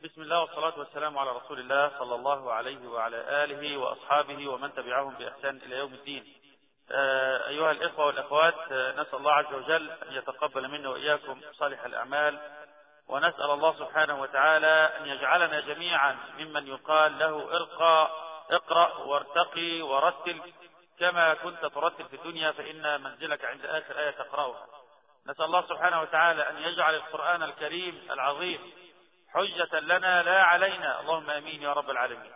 بسم الله والصلاة والسلام على رسول الله صلى الله عليه وعلى آله وأصحابه ومن تبعهم بإحسان إلى يوم الدين آه، أيها الإخوة والأخوات آه، نسأل الله عز وجل أن يتقبل منا وإياكم صالح الأعمال ونسأل الله سبحانه وتعالى أن يجعلنا جميعا ممن يقال له ارقى اقرأ وارتقي ورتل كما كنت ترتل في الدنيا فإن منزلك عند آخر آية تقرأها نسأل الله سبحانه وتعالى أن يجعل القرآن الكريم العظيم حجة لنا لا علينا اللهم امين يا رب العالمين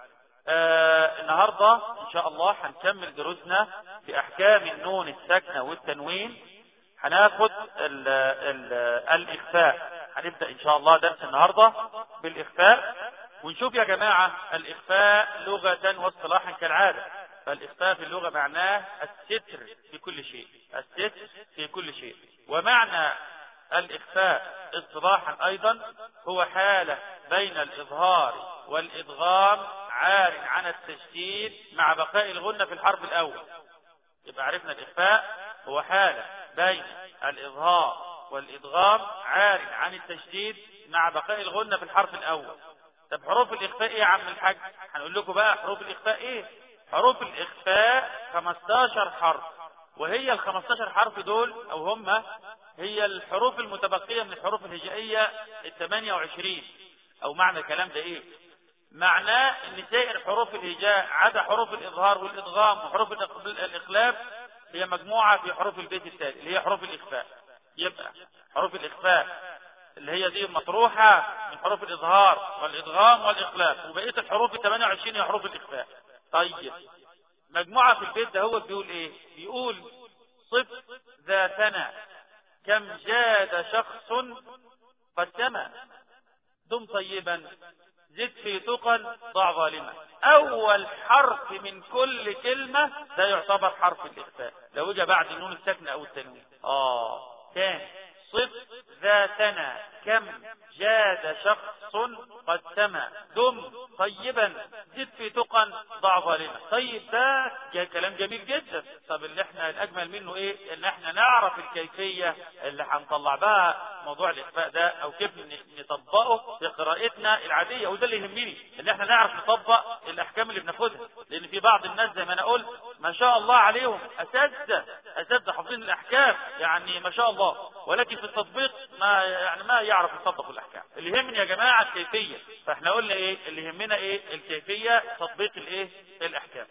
آه النهاردة ان شاء الله هنكمل دروسنا في احكام النون الساكنة والتنوين هناخد ال ال الاخفاء هنبدأ ان شاء الله درس النهاردة بالاخفاء ونشوف يا جماعة الاخفاء لغة واصطلاحا كالعادة فالاخفاء في اللغة معناه الستر في كل شيء الستر في كل شيء ومعنى الإخفاء اصطلاحا أيضا هو حالة بين الإظهار والإدغام عار عن التشديد مع بقاء الغنة في الحرف الأول يبقى عرفنا الإخفاء هو حالة بين الإظهار والإدغام عار عن التشديد مع بقاء الغنة في الحرف الأول طب حروف الإخفاء إيه يا عم الحاج هنقول لكم بقى حروف الإخفاء إيه حروف الإخفاء 15 حرف وهي ال 15 حرف دول أو هم هي الحروف المتبقية من الحروف الهجائية ال 28 أو معنى الكلام ده إيه معناه ان سائر حروف الهجاء عدا حروف الإظهار والإدغام وحروف الإقلاب هي مجموعة في حروف البيت التالي اللي هي حروف الإخفاء يبقى حروف الإخفاء اللي هي دي مطروحة من حروف الإظهار والإدغام والإقلاب وبقية الحروف 28 هي حروف الإخفاء طيب مجموعة في البيت ده هو بيقول إيه بيقول صف ذاتنا كم جاد شخص قد سمى دم طيبا زد في تقا ضع ظالما اول حرف من كل كلمة ده يعتبر حرف الاخفاء لو جاء بعد النون الساكنة او التنوين اه كان صف ذاتنا كم جاد شخص قد سمى دم طيبا زد في تقا ضع ظالما طيب ده جاء كلام جميل جدا طب اللي احنا الاجمل منه ايه ان احنا نعرف الكيفية اللي هنطلع بها موضوع الاخفاء ده او كيف نطبقه في قراءتنا العادية وده اللي يهمني ان احنا نعرف نطبق الاحكام اللي بناخدها لان في بعض الناس زي ما انا قلت ما شاء الله عليهم اساتذه اساتذه حافظين الاحكام يعني ما شاء الله ولكن في التطبيق ما يعني ما يعرف يطبق الاحكام اللي يهمني يا جماعه الكيفيه فاحنا قلنا ايه اللي يهمنا ايه الكيفيه تطبيق الايه الاحكام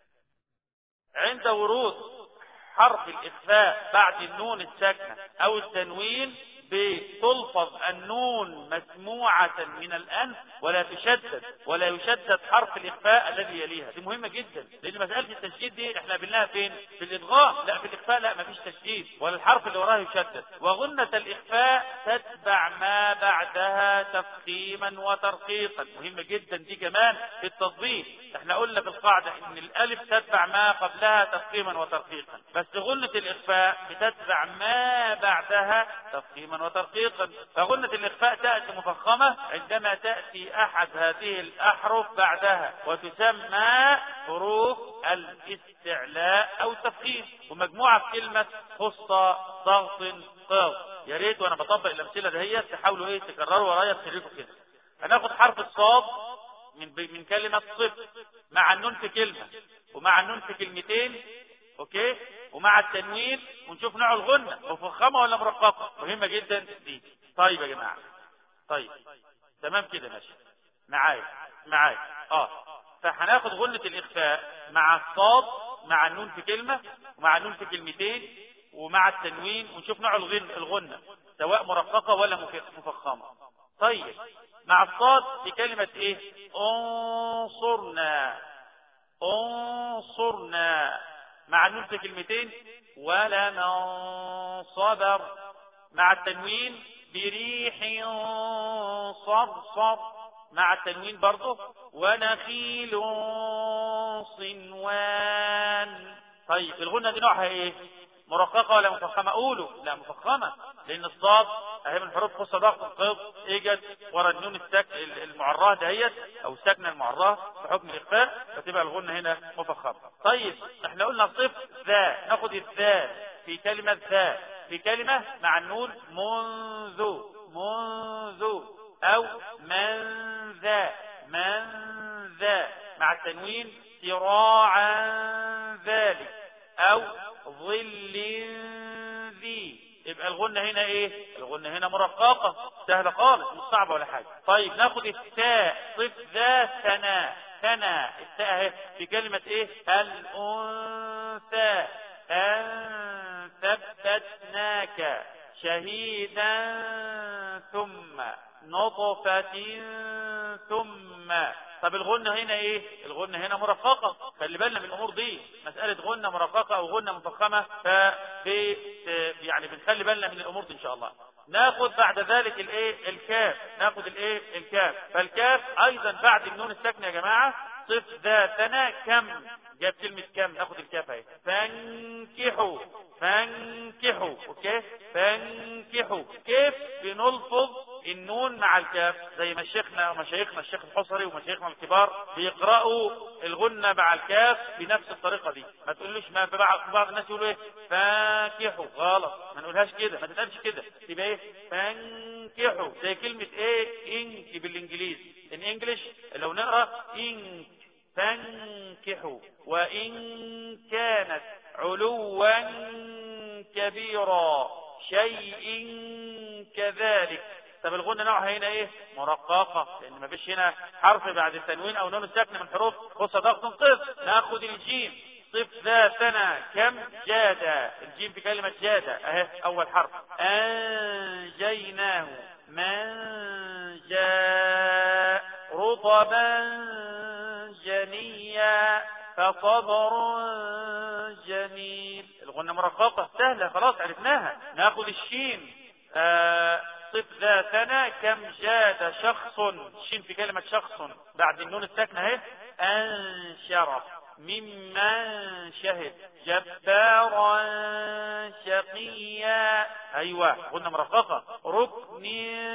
عند ورود حرف الاخفاء بعد النون الساكنه او التنوين بتلفظ النون مسموعة من الأنف ولا تشدد ولا يشدد حرف الإخفاء الذي يليها دي مهمة جدا لأن مسألة التشديد دي احنا قابلناها فين في الإدغام لا في الإخفاء لا مفيش تشديد ولا الحرف اللي وراه يشدد وغنة الإخفاء تتبع ما بعدها تفخيما وترقيقا مهمة جدا دي كمان في التطبيق احنا قلنا في القاعدة ان الألف تتبع ما قبلها تفخيما وترقيقا بس غنة الإخفاء بتتبع ما بعدها تفخيما وترقيقا فغنة الإخفاء تأتي مفخمة عندما تأتي أحد هذه الأحرف بعدها وتسمى حروف الاستعلاء أو التفخيم ومجموعة في كلمة خصة ضغط قاض يا ريت وانا بطبق الامثله دهيت تحاولوا ايه تكرروا ورايا تخرجوا كده هناخد حرف الصاد من من كلمه صف مع النون في كلمه ومع النون في كلمتين اوكي ومع التنوين ونشوف نوع الغنة مفخمة ولا مرققة مهمة جدا دي طيب يا جماعة طيب تمام كده ماشي معايا معايا اه فهناخد غنة الإخفاء مع الصاد مع النون في كلمة ومع النون في كلمتين ومع التنوين ونشوف نوع الغن الغنة سواء مرققة ولا مفخمة طيب مع الصاد في كلمة ايه انصرنا انصرنا مع النون في كلمتين ولمن صبر مع التنوين بريح صرصر مع التنوين برضه ونخيل صنوان طيب الغنة دي نوعها ايه مرققة ولا مفخمة قولوا لا مفخمة لان الصاد اهي من حروف خصة ضغط القيض اجت ورا النون السك المعراه دهيت او الساكنة المعراه في حكم الاخفاء فتبقى الغنة هنا مفخمة طيب احنا قلنا صف ذا ناخد الذا في كلمة ذا في كلمة مع النون منذ منذ او من ذا من ذا مع التنوين سراعا ذلك أو ظل ذي يبقى الغنة هنا ايه الغنة هنا مرققة سهلة خالص مش صعبة ولا حاجة طيب ناخد التاء صف ذا ثنا ثنا التاء اهي في كلمة ايه الأنثى أن ثبتناك شهيدا ثم نطفة ثم طب الغنة هنا ايه الغنة هنا مرققة خلي بالنا من الامور دي مسألة غنة مرققة او غنة مفخمة ف يعني بنخلي بالنا من الامور دي ان شاء الله ناخد بعد ذلك الايه الكاف ناخد الايه الكاف فالكاف ايضا بعد النون الساكنه يا جماعه صف ذاتنا كم جاب كلمة كم ناخد الكاف اهي فانكحوا فانكحوا اوكي فانكحوا كيف بنلفظ النون مع الكاف زي ما شيخنا ومشايخنا الشيخ الحصري ومشايخنا الكبار بيقرأوا الغنة مع الكاف بنفس الطريقة دي ما تقولوش ما في بعض, بعض الناس يقولوا ايه فانكحوا غلط ما نقولهاش كده ما تتقالش كده تبقى ايه فانكحوا زي كلمة ايه انك بالانجليزي ان انجلش لو نقرأ انك فانكحوا وإن كانت علوا كبيرا شيء كذلك طب الغنة نوعها هنا ايه مرققة لان ما فيش هنا حرف بعد التنوين او نون الساكنة من حروف خص ضغط قف ناخد الجيم صف ذاتنا كم جادة الجيم في كلمة جادة اهي اول حرف انجيناه من جاء رطبا جنيا فصبر جميل الغنة مرققة سهلة خلاص عرفناها ناخذ الشين آه صف ذاتنا كم جاد شخص الشين في كلمة شخص بعد النون الساكنة اهي انشر ممن شهد جبارا شقيا ايوه غنة مرققة ركن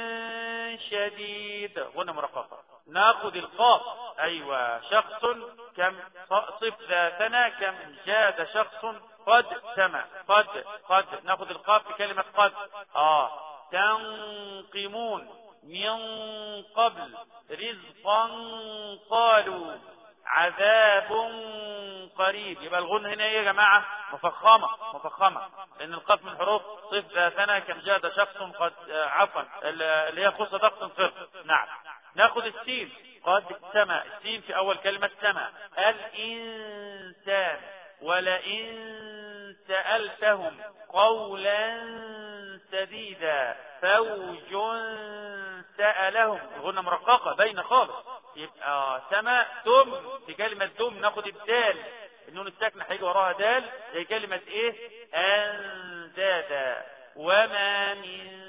شديد غنة مرققة ناخذ القاف ايوه شخص كم صف ذاتنا كم جاد شخص قد سمع قد قد ناخذ القاف في كلمة قد اه تنقمون من قبل رزقا قالوا عذاب قريب يبقى الغن هنا ايه يا جماعة مفخمة مفخمة لان القاف من حروف صف ذاتنا كم جاد شخص قد عفوا اللي هي خص ضغط صف نعم ناخذ السين قد سما السين في اول كلمة سما الانسان ولئن سألتهم قولا سديدا فوج سألهم غنى مرققة بين خالص يبقى سما ثم في كلمة ثم ناخد الدال النون الساكنة هيجي وراها دال زي كلمة ايه اندادا وما من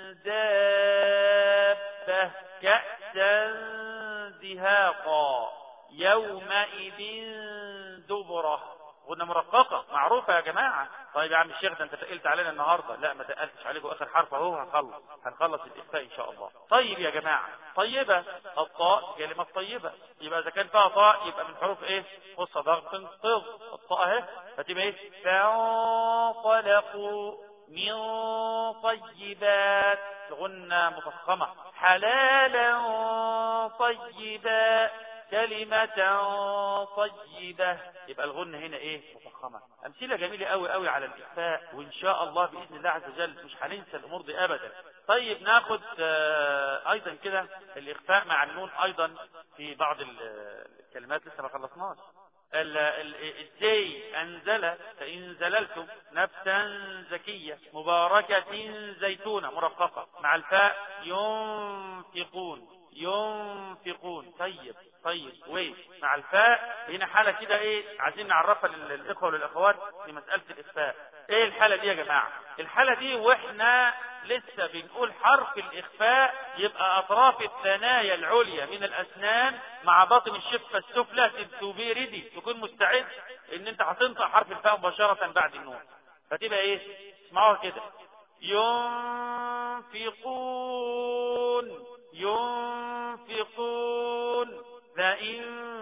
دابة كأسا دهاقا يومئذ دبره غنة مرققة معروفة يا جماعة طيب يا عم الشيخ ده انت تقلت علينا النهاردة لا ما تقلتش عليكم اخر حرف اهو هنخلص هنخلص الاخفاء ان شاء الله طيب يا جماعة طيبة الطاء كلمة طيبة يبقى اذا كان فيها طاء يبقى من حروف ايه خص ضغط طغ الطاء اهي فتبقى ايه فانطلقوا من طيبات غنة مفخمة حلالا طيبا كلمة طيبة يبقى الغن هنا ايه مفخمة امثلة جميلة قوي قوي على الاخفاء وان شاء الله باذن الله عز وجل مش هننسى الامور دي ابدا طيب ناخد آه ايضا كده الاخفاء مع النون ايضا في بعض الكلمات لسه ما خلصناش ازاي انزل فان زللتم نفسا زكية مباركة زيتونة مرققة مع الفاء ينفقون ينفقون طيب طيب وي مع الفاء هنا حالة كده ايه عايزين نعرفها للاخوة وللاخوات في مسألة الاخفاء ايه الحالة دي يا جماعة الحالة دي واحنا لسه بنقول حرف الاخفاء يبقى اطراف الثنايا العليا من الاسنان مع باطن الشفة السفلى تبقى ريدي تكون مستعد ان انت هتنطق حرف الفاء مباشرة بعد النون فتبقى ايه اسمعوها كده ينفقون ينفقون فإن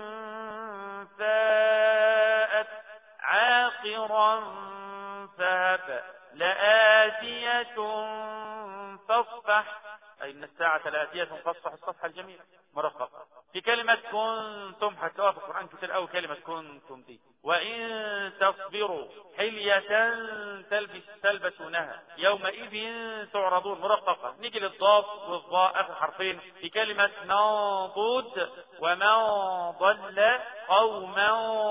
فاءت عاقرا فهب لآتية فاصفح أي إن الساعة لآتية فاصفح الصفحة الجميل مرققة في كلمة كنتم هتلاقوها في القرآن كتير قوي كلمة كنتم دي وإن تصبروا حلية تلبس تلبسونها يومئذ تعرضون مرققة نيجي للضاد والضاء آخر حرفين في كلمة منضود ومن ضل قوما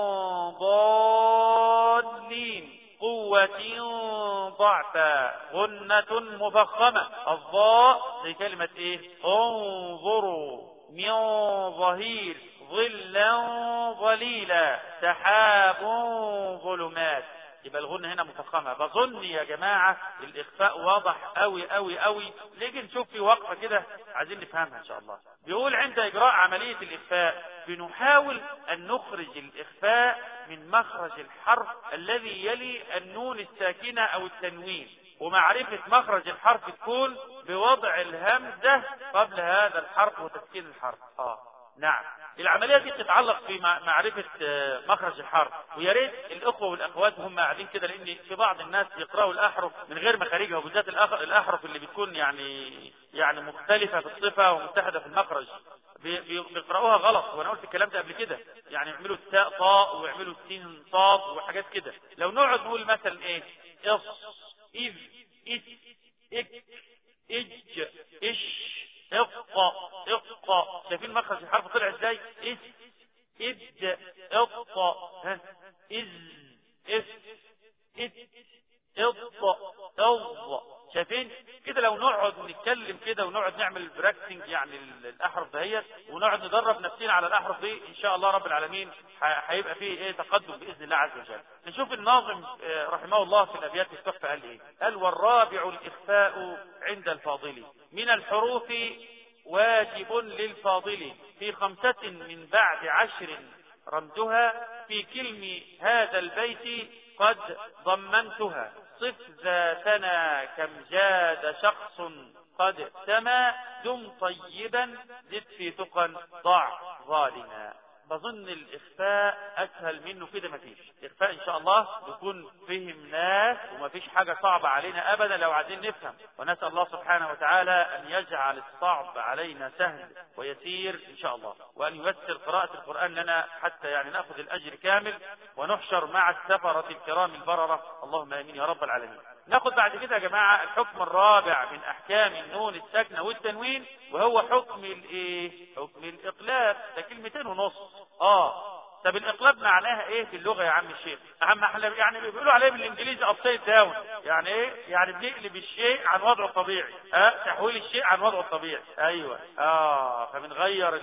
ضالين قوة ضعفا غنة مفخمة الضاء في كلمة ايه انظروا من ظهير ظلا ظليلا سحاب ظلمات يبقى الغنة هنا مفخمة بظن يا جماعة الإخفاء واضح قوي قوي قوي نيجي نشوف في وقفة كده عايزين نفهمها إن شاء الله بيقول عند إجراء عملية الإخفاء بنحاول أن نخرج الإخفاء من مخرج الحرف الذي يلي النون الساكنة أو التنوين ومعرفة مخرج الحرف تكون بوضع الهمزة قبل هذا الحرف وتسكين الحرف آه نعم العملية دي تتعلق في معرفة مخرج الحرف ويا ريت الأخوة والأخوات هم قاعدين كده لأن في بعض الناس يقرأوا الأحرف من غير مخارجها وبالذات الأحرف اللي بتكون يعني يعني مختلفة في الصفة ومتحدة في المخرج بيقرأوها غلط وانا قلت الكلام ده قبل كده يعني يعملوا التاء طاء ويعملوا السين صاد وحاجات كده لو نقعد نقول مثلا ايه اص اذ اس اك اج اش اقا اقا شايفين مخرج الحرف طلع ازاي اس اد اقا ها از اس ات اض اض شايفين كده لو نقعد نتكلم كده ونقعد نعمل براكتنج يعني الاحرف دهيت ونقعد ندرب نفسنا على الاحرف دي ان شاء الله رب العالمين هيبقى فيه ايه تقدم باذن الله عز وجل نشوف الناظم رحمه الله في الابيات التحفه قال ايه قال والرابع الاخفاء عند الفاضل من الحروف واجب للفاضل في خمسة من بعد عشر رمتها في كلم هذا البيت قد ضمنتها صف ذاتنا كم جاد شخص قد سما دم طيبا زد في تقى ضع ظالما بظن الإخفاء أسهل منه كده مفيش إخفاء إن شاء الله يكون فهمناه ومفيش حاجة صعبة علينا أبدا لو عايزين نفهم ونسأل الله سبحانه وتعالى أن يجعل الصعب علينا سهل ويسير إن شاء الله وأن ييسر قراءة القرآن لنا حتى يعني نأخذ الأجر كامل ونحشر مع السفرة الكرام البررة اللهم آمين يا رب العالمين ناخد بعد كده يا جماعة الحكم الرابع من أحكام النون الساكنة والتنوين وهو حكم الإيه؟ حكم الإقلاب ده كلمتين ونص آه طب الإقلاب معناها إيه في اللغة يا عم الشيخ؟ أهم احنا يعني بيقولوا عليه بالإنجليزي أبسايد داون يعني إيه؟ يعني بنقلب الشيء عن وضعه الطبيعي أه؟ تحويل الشيء عن وضعه الطبيعي أيوه آه فبنغير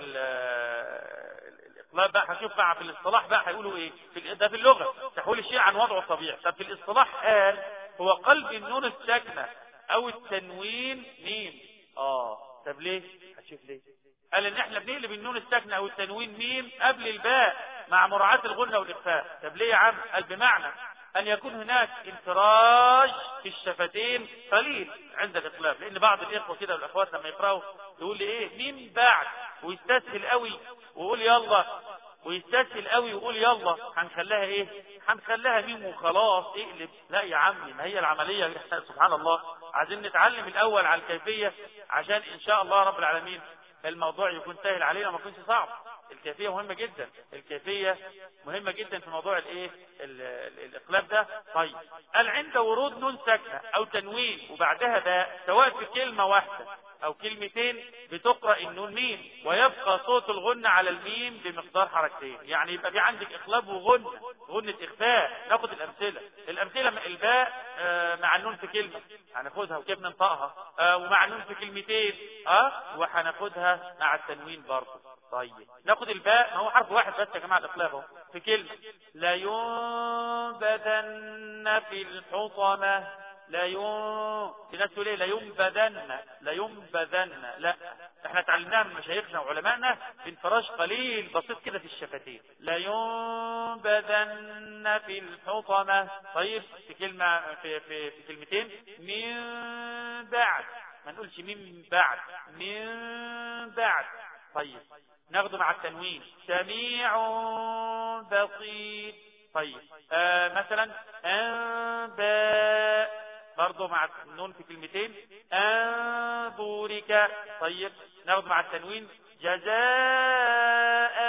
الإقلاب بقى هنشوف بقى في الاصطلاح بقى هيقولوا إيه؟ في ده في اللغة تحويل الشيء عن وضعه الطبيعي طب في الاصطلاح قال هو قلب النون الساكنة او التنوين ميم اه طب ليه هتشوف ليه قال ان احنا بنقلب النون الساكنة او التنوين ميم قبل الباء مع مراعاة الغنة والاخفاء طب ليه يا عم قال بمعنى ان يكون هناك انفراج في الشفتين قليل عند الاقلاب لان بعض الاخوة كده والاخوات لما يقرأوا يقول لي ايه ميم بعد ويستسهل قوي ويقول يلا ويستسهل قوي ويقول يلا هنخليها ايه هنخليها ميم وخلاص اقلب لا يا عمي ما هي العملية سبحان الله عايزين نتعلم الاول على الكيفية عشان ان شاء الله رب العالمين الموضوع يكون سهل علينا وما يكونش صعب الكيفية مهمة جدا الكيفية مهمة جدا في موضوع الايه الاقلاب ده طيب قال عند ورود نون ساكنة او تنوين وبعدها باء سواء في كلمة واحدة او كلمتين بتقرأ النون ميم ويبقى صوت الغنة على الميم بمقدار حركتين يعني يبقى في عندك اقلاب وغنة غنة اخفاء ناخد الامثلة الامثلة الباء آه مع النون في كلمة هناخدها وكيف ننطقها آه ومع النون في كلمتين اه وهناخدها مع التنوين برضه طيب ناخد الباء ما هو حرف واحد بس يا جماعة الاقلاب اهو في كلمة لا ينبذن في الحطمة لا ين في ناس تقول ايه لا ينبذن لا ينبذن لا احنا اتعلمناها من مشايخنا وعلمائنا بانفراج قليل بسيط كده في الشفتين لا ينبذن في الحطمة طيب في كلمة في في, في كلمتين من بعد ما نقولش من بعد من بعد طيب ناخده مع التنوين سميع بصير طيب آه مثلا أنباء برضه مع النون في كلمتين انظورك طيب ناخد مع التنوين جزاء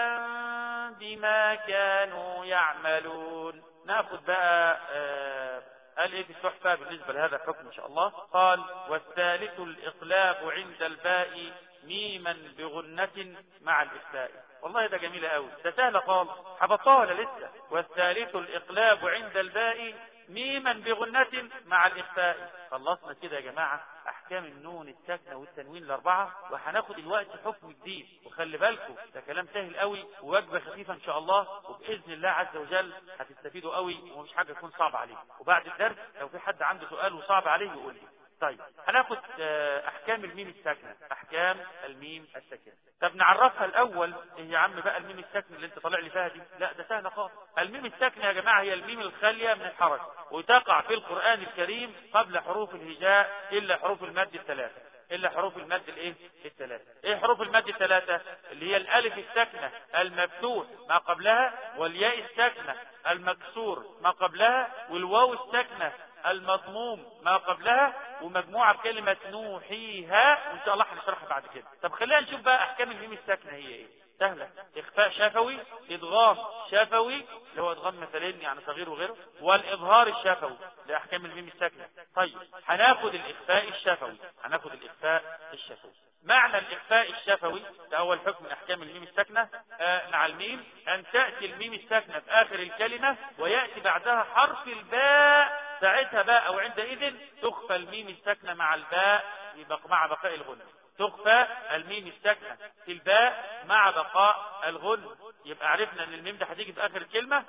بما كانوا يعملون ناخد بقى آه قال ايه في التحفة بالنسبة لهذا الحكم ان شاء الله قال والثالث الاقلاب عند الباء ميما بغنة مع الإخفاء والله ده جميل قوي ده سهل خالص حفظتها ولا لسه والثالث الإقلاب عند الباء ميما بغنة مع الإخفاء خلصنا كده يا جماعة أحكام النون الساكنة والتنوين الأربعة وهناخد الوقت حكم جديد وخلي بالكم ده كلام سهل قوي ووجبة خفيفة إن شاء الله وبإذن الله عز وجل هتستفيدوا قوي ومش حاجة تكون صعبة عليكم وبعد الدرس لو في حد عنده سؤال وصعب عليه يقول لي طيب هناخد احكام الميم الساكنه احكام الميم الساكنه طب نعرفها الاول ايه يا عم بقى الميم الساكنه اللي انت طالع لي فيها دي لا ده سهله خالص الميم الساكنه يا جماعه هي الميم الخاليه من الحرج وتقع في القران الكريم قبل حروف الهجاء الا حروف المد الثلاثه الا حروف المد الايه الثلاثه ايه حروف المد الثلاثه اللي هي الالف الساكنه المفتوح ما قبلها والياء الساكنه المكسور ما قبلها والواو الساكنه المضموم ما قبلها ومجموعة بكلمة نوحيها وإن شاء الله هنشرحها بعد كده طب خلينا نشوف بقى أحكام الميم الساكنة هي إيه سهلة إخفاء شفوي إدغام شفوي اللي هو إدغام مثلين يعني صغير وغيره والإظهار الشفوي لأحكام الميم الساكنة طيب هناخد الإخفاء الشفوي هناخد الإخفاء الشفوي معنى الإخفاء الشفوي ده أول حكم من أحكام الميم الساكنة آه مع الميم أن تأتي الميم الساكنة في آخر الكلمة ويأتي بعدها حرف الباء ساعتها بقى أو عندئذ تخفى الميم الساكنة مع الباء مع بقاء الغنة تخفى الميم الساكنة في الباء مع بقاء الغنة يبقى عرفنا ان الميم ده هتيجي في اخر الكلمة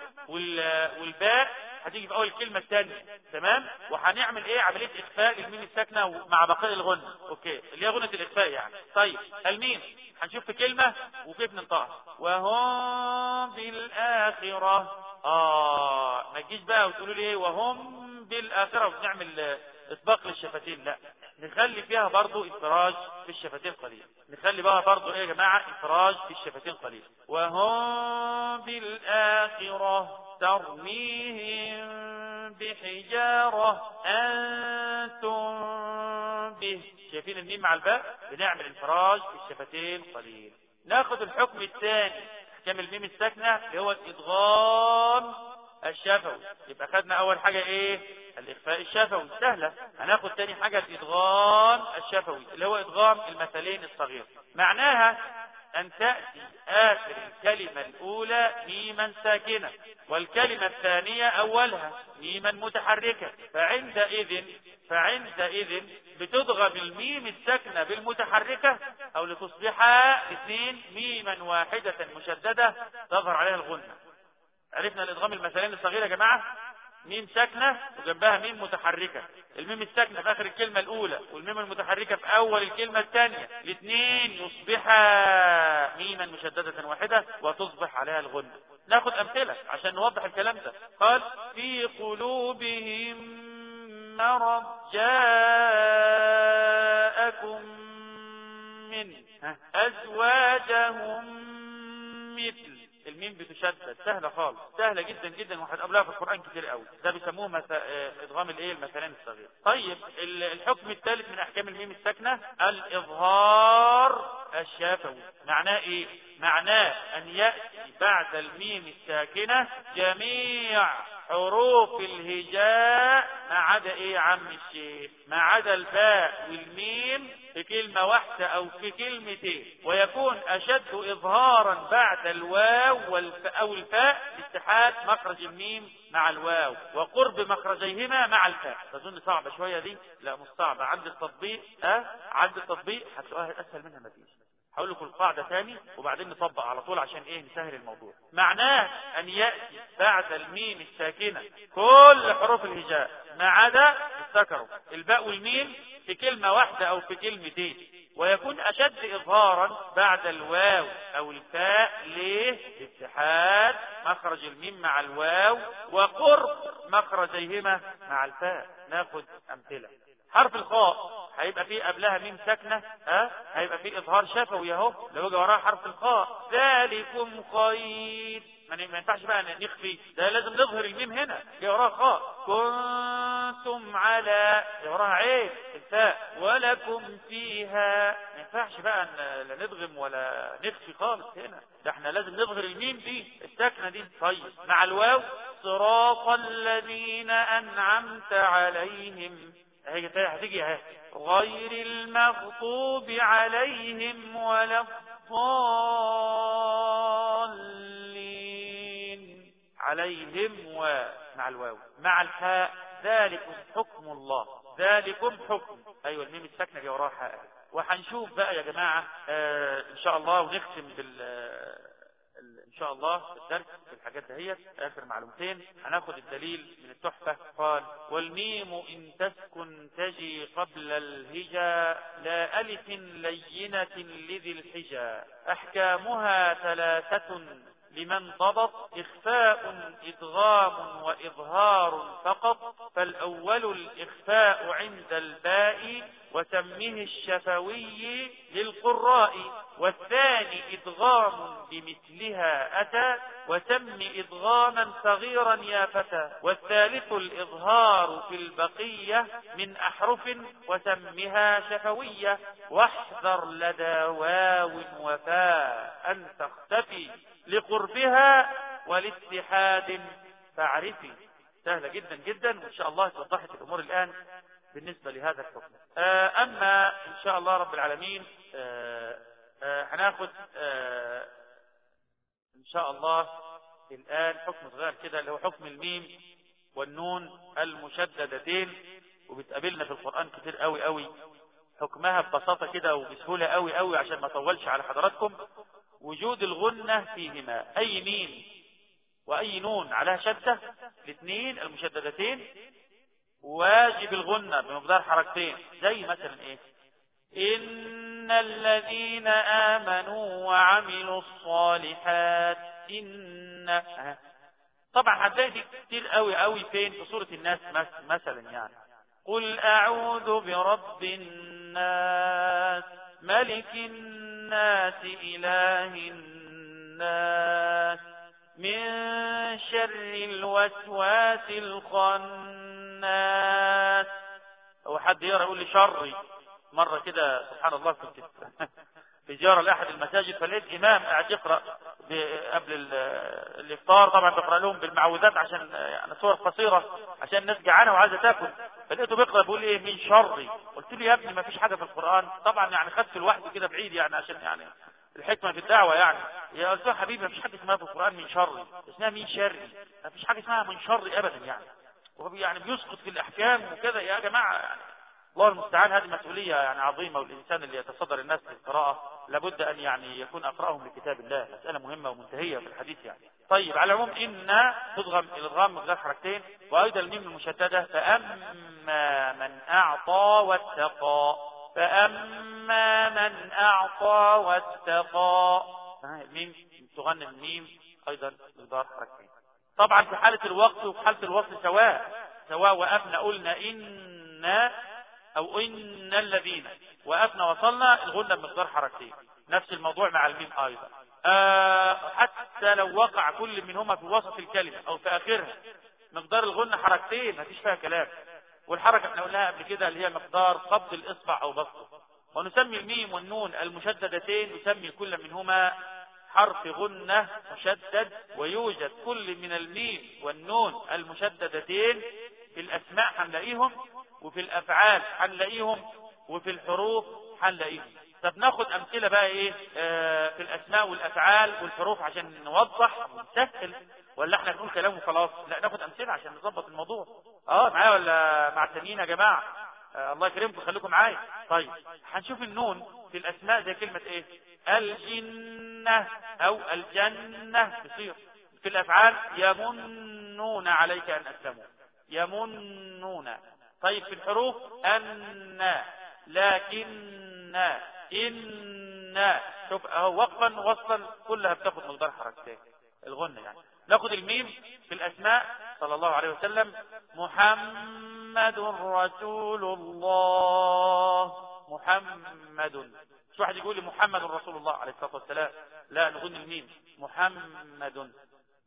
والباء هتيجي في اول الكلمة الثانية تمام وهنعمل ايه عملية اخفاء الميم الساكنة مع بقاء الغنة اوكي اللي هي غنة الاخفاء يعني طيب الميم هنشوف في كلمة وكيف ننطقها وهم بالآخرة اه ما تجيش بقى وتقولوا لي ايه وهم بالآخرة وبنعمل إطباق للشفتين لا نخلي فيها برضو إفراج في الشفتين قليل نخلي بقى برضو إيه يا جماعة إفراج في الشفتين قليل وهم بالآخرة ترميهم بحجارة أنتم به شايفين الميم مع الباء بنعمل انفراج في الشفتين قليل ناخد الحكم الثاني احكام الميم الساكنة اللي هو الإدغام الشفوي يبقى خدنا اول حاجة ايه الاخفاء الشفوي سهلة هناخد تاني حاجة الادغام الشفوي اللي هو ادغام المثلين الصغير معناها ان تأتي اخر الكلمة الاولى ميما ساكنة والكلمة الثانية اولها ميما متحركة فعندئذ فعندئذ بتضغم الميم الساكنة بالمتحركة او لتصبح اثنين ميما واحدة مشددة تظهر عليها الغنة عرفنا الادغام المثلين الصغيره يا جماعه ميم ساكنه وجنبها ميم متحركه الميم الساكنه في اخر الكلمه الاولى والميم المتحركه في اول الكلمه الثانيه الاثنين يصبحا ميما مشدده واحده وتصبح عليها الغنه ناخد امثله عشان نوضح الكلام ده قال في قلوبهم مرض جاءكم من ازواجهم مثل الميم بتشدد سهله خالص سهله جدا جدا وهتقابلها في القران كتير قوي ده بيسموه مس... ادغام الايه المثلين الصغير طيب الحكم الثالث من احكام الميم الساكنه الاظهار الشفوي معناه ايه معناه ان ياتي بعد الميم الساكنه جميع حروف الهجاء ما عدا ايه يا عم الشيخ ما عدا الباء والميم في كلمة واحدة او في كلمتين ويكون اشد اظهارا بعد الواو والف او الفاء اتحاد مخرج الميم مع الواو وقرب مخرجيهما مع الفاء تظن صعبة شوية دي لا مش صعبة عند التطبيق اه عند التطبيق هتلاقوها اسهل منها مفيش هقول لكم القاعدة تاني وبعدين نطبق على طول عشان ايه نسهل الموضوع معناه ان يأتي بعد الميم الساكنة كل حروف الهجاء ما عدا افتكروا الباء والميم في كلمة واحدة او في كلمتين ويكون اشد اظهارا بعد الواو او الفاء ليه اتحاد مخرج الميم مع الواو وقرب مخرجيهما مع الفاء ناخد امثلة حرف الخاء هيبقى فيه قبلها ميم ساكنة ها هيبقى فيه اظهار شفوي اهو لو جه وراها حرف الخاء ذلكم خير يعني ما ينفعش بقى نخفي ده لازم نظهر الميم هنا جاي وراها خاء كنتم على جاي وراها عين التاء ولكم فيها ما ينفعش بقى لا نضغم ولا نخفي خالص هنا ده احنا لازم نظهر الميم دي الساكنه دي طيب مع الواو صراط الذين انعمت عليهم هي هتيجي اهي غير المغضوب عليهم ولا الضالين عليهم ومع الواو مع الحاء ذلكم حكم الله ذلكم حكم ايوه الميم الساكنه دي وراها حاء وهنشوف بقى يا جماعه آه ان شاء الله ونختم بال ان شاء الله الدرس في الحاجات دهيت اخر معلومتين هناخد الدليل من التحفة قال والميم ان تسكن تجي قبل الهجا لا الف لينة لذي الحجا احكامها ثلاثة لمن ضبط إخفاء إدغام وإظهار فقط فالأول الإخفاء عند الباء وسمه الشفوي للقراء والثاني إدغام بمثلها أتى وسم إدغاما صغيرا يا فتى والثالث الإظهار في البقية من أحرف وسمها شفوية واحذر لدى واو وفاء أن تختفي لقربها ولاتحاد فاعرفي سهلة جدا جدا وإن شاء الله توضحت الأمور الآن بالنسبة لهذا الحكم أما إن شاء الله رب العالمين هناخد إن شاء الله الآن حكم صغير كده اللي هو حكم الميم والنون المشددتين وبتقابلنا في القرآن كتير قوي قوي حكمها ببساطة كده وبسهولة قوي قوي عشان ما اطولش على حضراتكم وجود الغنة فيهما أي ميم وأي نون عليها شدة الاثنين المشددتين واجب الغنة بمقدار حركتين زي مثلا ايه إن الذين آمنوا وعملوا الصالحات إن طبعا هتلاقي دي كتير قوي قوي فين في سورة الناس مثلا يعني قل أعوذ برب الناس ملك الناس إله الناس من شر الوسواس الخناس هو حد يقرا يقول لي شري مرة كده سبحان الله كنت في زيارة لأحد المساجد فلقيت إمام قاعد يقرأ قبل الإفطار طبعا بقرأ لهم بالمعوذات عشان يعني صور قصيرة عشان الناس جعانة وعايزة تاكل فلقيته بيقرأ بيقول إيه من شري قلت له يا ابني ما فيش حاجة في القرآن طبعا يعني خدت لوحدي كده بعيد يعني عشان يعني الحكمة في الدعوة يعني يا قلت له حبيبي ما فيش حاجة اسمها في القرآن من شري اسمها من شري ما فيش حاجة اسمها من شري أبدا يعني وهو يعني بيسقط في الأحكام وكذا يا جماعة يعني الله المستعان هذه مسؤولية يعني عظيمة والإنسان اللي يتصدر الناس في القراءة لابد أن يعني يكون أقرأهم لكتاب الله مسألة مهمة ومنتهية في الحديث يعني طيب على العموم إن تضغم الإضغام مقدار حركتين وأيضا الميم المشددة فأما من أعطى واتقى فأما من أعطى واتقى الميم تغني الميم أيضا مقدار حركتين طبعا في حالة الوقت وفي حالة الوصل سواء سواء وقفنا قلنا إن او ان الذين وقفنا وصلنا الغنة بمقدار حركتين نفس الموضوع مع الميم ايضا آه حتى لو وقع كل منهما في وسط الكلمة او في اخرها مقدار الغنة حركتين مفيش فيها كلام والحركة احنا قلناها قبل كده اللي هي مقدار قبض الاصبع او بسطه ونسمي الميم والنون المشددتين نسمي كل منهما حرف غنة مشدد ويوجد كل من الميم والنون المشددتين في الاسماء هنلاقيهم وفي الافعال هنلاقيهم وفي الحروف هنلاقيهم طب ناخد امثله بقى ايه آه في الاسماء والافعال والحروف عشان نوضح ونسهل ولا احنا نقول كلام وخلاص لا ناخد امثله عشان نظبط الموضوع اه معايا ولا مع التانيين يا جماعه آه الله يكرمكم خليكم معايا طيب هنشوف النون في الاسماء زي كلمه ايه الجنه او الجنه بصير في الافعال يمنون عليك ان اسلموا يمنون طيب في الحروف أن لكن إن شوف اهو وقفا وصلا كلها بتاخد مقدار حركتين الغنة يعني ناخد الميم في الأسماء صلى الله عليه وسلم محمد رسول الله محمد مش واحد يقول لي محمد رسول الله عليه الصلاة والسلام لا نغن الميم محمد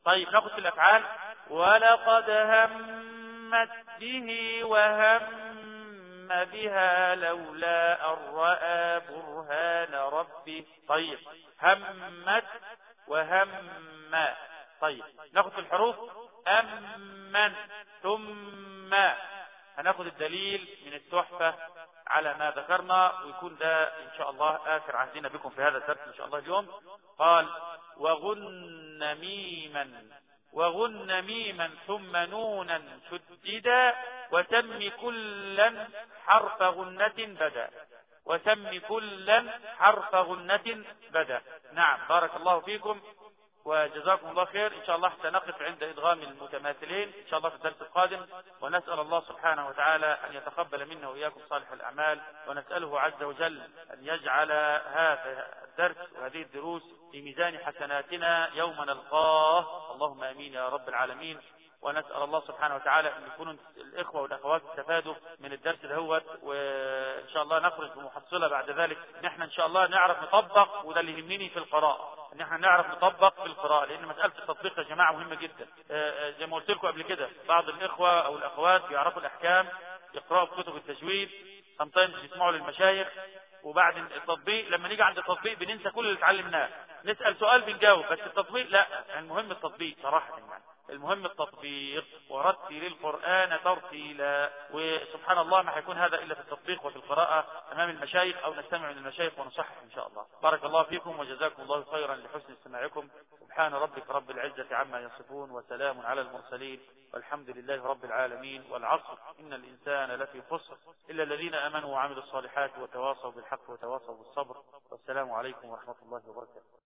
طيب ناخد في الأفعال ولقد همت به وهم بها لولا أن رأى برهان ربه طيب همت وهم طيب ناخد في الحروف أمن ثم هناخد الدليل من التحفة على ما ذكرنا ويكون ده إن شاء الله آخر عهدنا بكم في هذا الدرس إن شاء الله اليوم قال وغن ميما وغن ميما ثم نونا شددا وسم كلا حرف غنة بدا وسم كلا حرف غنة بدا نعم بارك الله فيكم وجزاكم الله خير إن شاء الله سنقف عند إدغام المتماثلين إن شاء الله في الدرس القادم ونسأل الله سبحانه وتعالى أن يتقبل منا وإياكم صالح الأعمال ونسأله عز وجل أن يجعل هذا الدرس وهذه الدروس في ميزان حسناتنا يوم نلقاه اللهم امين يا رب العالمين ونسأل الله سبحانه وتعالى أن يكونوا الإخوة والأخوات استفادوا من الدرس دهوت وإن شاء الله نخرج بمحصلة بعد ذلك نحن إن شاء الله نعرف نطبق وده اللي يهمني في القراءة ان احنا نعرف نطبق في القراءة لان مسألة التطبيق يا جماعة مهمة جدا زي ما قلت لكم قبل كده بعض الإخوة أو الأخوات بيعرفوا الأحكام يقرأوا في كتب التجويد sometimes يسمعوا للمشايخ وبعد التطبيق لما نيجي عند التطبيق بننسى كل اللي اتعلمناه نسأل سؤال بنجاوب بس التطبيق لا المهم التطبيق صراحة يعني المهم التطبيق ورتل القرآن ترتيلا وسبحان الله ما هيكون هذا إلا في التطبيق وفي القراءة أمام المشايخ أو نستمع من المشايخ ونصحح إن شاء الله بارك الله فيكم وجزاكم الله خيرا لحسن استماعكم سبحان ربك رب العزة عما يصفون وسلام على المرسلين والحمد لله رب العالمين والعصر إن الإنسان لفي خسر إلا الذين آمنوا وعملوا الصالحات وتواصوا بالحق وتواصوا بالصبر والسلام عليكم ورحمة الله وبركاته